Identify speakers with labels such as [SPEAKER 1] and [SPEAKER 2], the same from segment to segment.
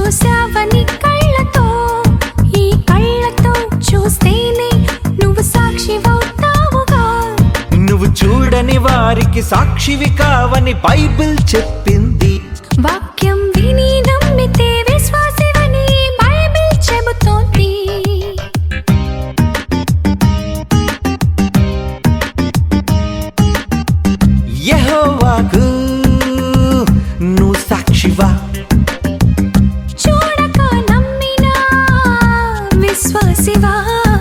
[SPEAKER 1] చూసావని కళ్ళతో ఈ కళ్ళతో చూస్తేనే నువ్వు సాక్షివవుతావుగా
[SPEAKER 2] నువ్వు చూడని వారికి సాక్షివి కావని బైబిల్ చెప్పింది
[SPEAKER 1] వాక్యం విని నమ్మితే విశ్వాసివని బైబిల్ చెబుతోంది
[SPEAKER 2] యెహోవాకు నువ్వు సాక్షివా
[SPEAKER 1] చూడక నమ్మినా విశ్వాసివా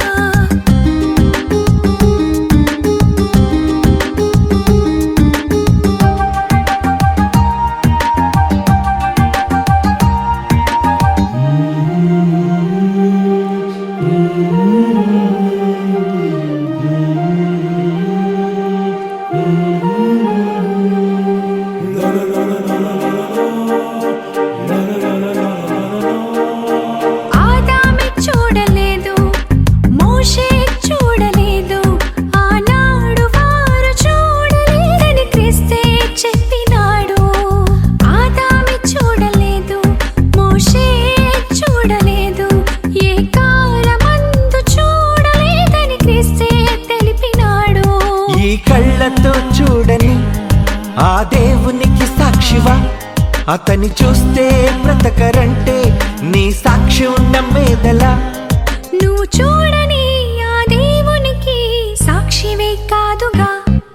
[SPEAKER 1] ఆదామే చూడలేదు మోషే చూడలేదు ఆనాడు వారు చూడలేదని క్రీస్తే చెప్పినాడు ఆదామే చూడలేదు మోషే చూడలేదు ఏ కాలమందు చూడలేదని క్రీస్తే తెలిపినాడు
[SPEAKER 2] ఈ కళ్ళతో చూడని ఆ దేవునికి సాక్షివా అతని చూస్తే బ్రతకరంటే నీ సాక్ష్యం నమ్మేదలా
[SPEAKER 1] నువ్వు చూడని ఆ దేవునికి సాక్షివే కాదుగా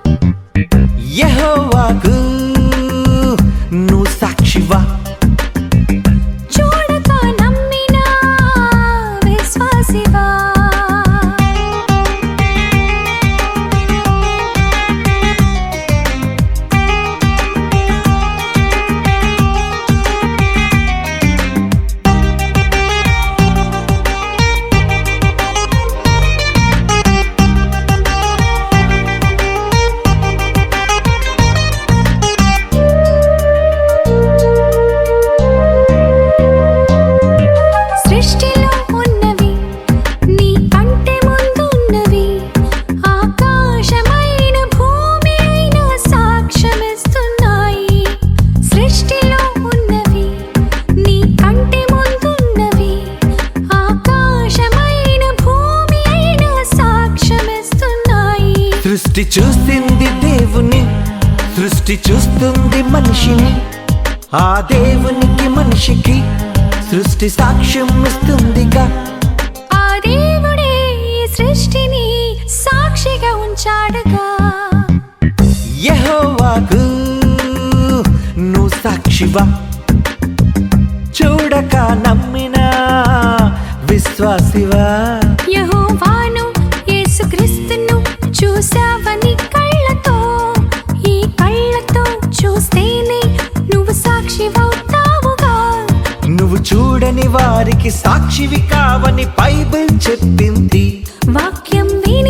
[SPEAKER 2] యెహోవాకు నువ్వు సాక్షివా
[SPEAKER 1] చూడక నమ్మినా విశ్వాసివా సృష్టిలో ఉన్నవి నీ కంటే ముందున్నవి ఆకాశమైన భూమి అయిన సాక్ష్యమిస్తున్నాయి సృష్టిలో ఉన్నవి నీ కంటే ముందున్నవి ఆకాశమైన భూమి అయిన సాక్ష్యమిస్తున్నాయి
[SPEAKER 2] సృష్టి చూసింది దేవుని సృష్టి చూస్తుంది మనిషిని ఆ దేవునికి మనిషికి సృష్టి సాక్ష్యం ఇస్తుందిగా
[SPEAKER 1] ఆ దేవుడే ఈ సృష్టిని సాక్షిగా ఉంచాడుగా
[SPEAKER 2] యెహోవాకు నువ్వు సాక్షివా చూడక నమ్మినా విశ్వాసివా
[SPEAKER 1] యెహోవాను యేసుక్రీస్తును చూసావని కళ్ళతో ఈ కళ్ళతో చూస్తేనే నువ్వు సాక్షివవుతావుగా
[SPEAKER 2] నువ్వు చూడని వారికి సాక్షివి కావని బైబిల్ చెప్పింది
[SPEAKER 1] వాక్యం విని